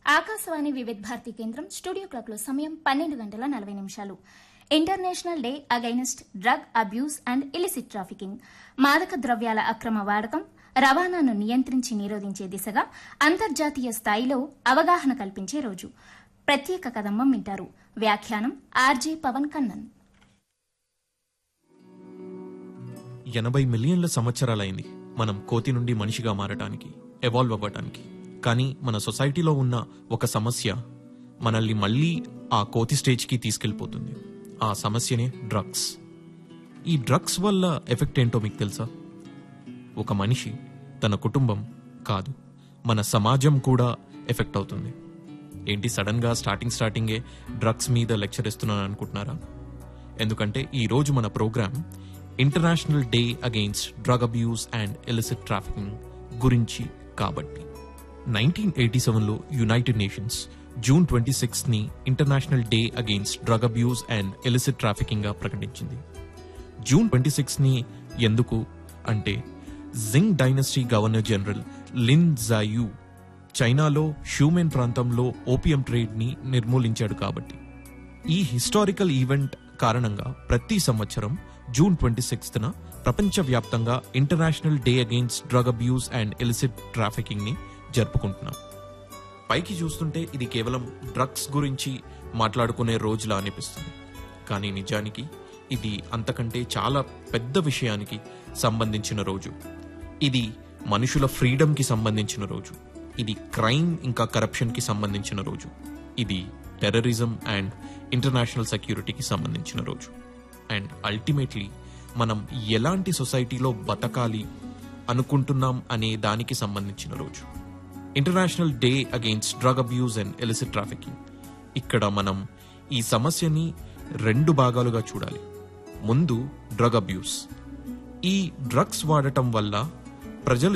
ఆకాశవాణి వివిధ భారతి కేంద్రం స్టూడియో క్లాక్లో సమయం పన్నెండు గంటల నలభై నిమిషాలు international day against drug abuse and illicit trafficking మాదక ద్రవ్యాల అక్రమ వాడకం రవాణాను నియంత్రించి నిరోధించే దిశగా అంతర్జాతీయ స్థాయిలో అవగాహన కల్పించే రోజు ప్రత్యేక కదంబం వింటారు వ్యాఖ్యానం ఆర్జే పవన్ కన్నన్ ఎనభై మిలియన్ల సంవత్సరాలైంది మనం కోతి నుండి మనిషిగా మారటానికి ఎవాల్వ్ అవ్వటానికి కానీ మన సొసైటీలో ఉన్న ఒక సమస్య మనల్ని మళ్ళీ ఆ కోతి స్టేజ్కి తీసుకెళ్లిపోతుంది ఆ సమస్యనే డ్రగ్స్ ఈ డ్రగ్స్ వల్ల ఎఫెక్ట్ ఏంటో మీకు తెలుసా ఒక మనిషి తన కుటుంబం కాదు మన సమాజం కూడా ఎఫెక్ట్ అవుతుంది ఏంటి సడన్ గా స్టార్టింగ్ స్టార్టింగే డ్రగ్స్ మీద లెక్చర్ ఇస్తున్నాను అనుకుంటున్నారా ఎందుకంటే ఈ రోజు మన program international day against drug abuse and illicit trafficking గురించి కాబట్టి నైన్టీన్ ఎయిటీ సెవెన్లో United Nations June twenty sixth ని international day against drug abuse and illicit trafficking గా ప్రకటించింది జూన్ ట్వంటీ సిక్స్ ని ఎందుకు అంటే Qing dynasty governor general Lin జాయు చైనాలో షూమెన్ ప్రాంతంలో ఓపియం ట్రేడ్ ని నిర్మూలించాడు కాబట్టి ఈ హిస్టారికల్ ఈవెంట్ కారణంగా ప్రతి సంవత్సరం జూన్ ట్వంటీ సిక్స్త్న ప్రపంచవ్యాప్తంగా international day against drug abuse and illicit trafficking ని జరుపుకుంటున్నాం పైకి చూస్తుంటే ఇది కేవలం డ్రగ్స్ గురించి మాట్లాడుకునే రోజులా అనిపిస్తుంది కానీ నిజానికి ఇది అంతకంటే చాలా పెద్ద విషయానికి సంబంధించిన రోజు ఇది మనుషుల ఫ్రీడమ్కి సంబంధించిన రోజు ఇది క్రైమ్ ఇంకా కరప్షన్కి సంబంధించిన రోజు ఇది టెర్రరిజం అండ్ ఇంటర్నేషనల్ సెక్యూరిటీకి సంబంధించిన రోజు అండ్ అల్టిమేట్లీ మనం ఎలాంటి సొసైటీలో బతకాలి అనుకుంటున్నాం అనే దానికి సంబంధించిన రోజు international day against drug abuse and illicit trafficking ఇక్కడ మనం ఈ సమస్యని రెండు భాగాలుగా చూడాలి ముందు డ్రగ్ అబ్యూస్ ఈ డ్రగ్స్ వాడటం వల్ల ప్రజలు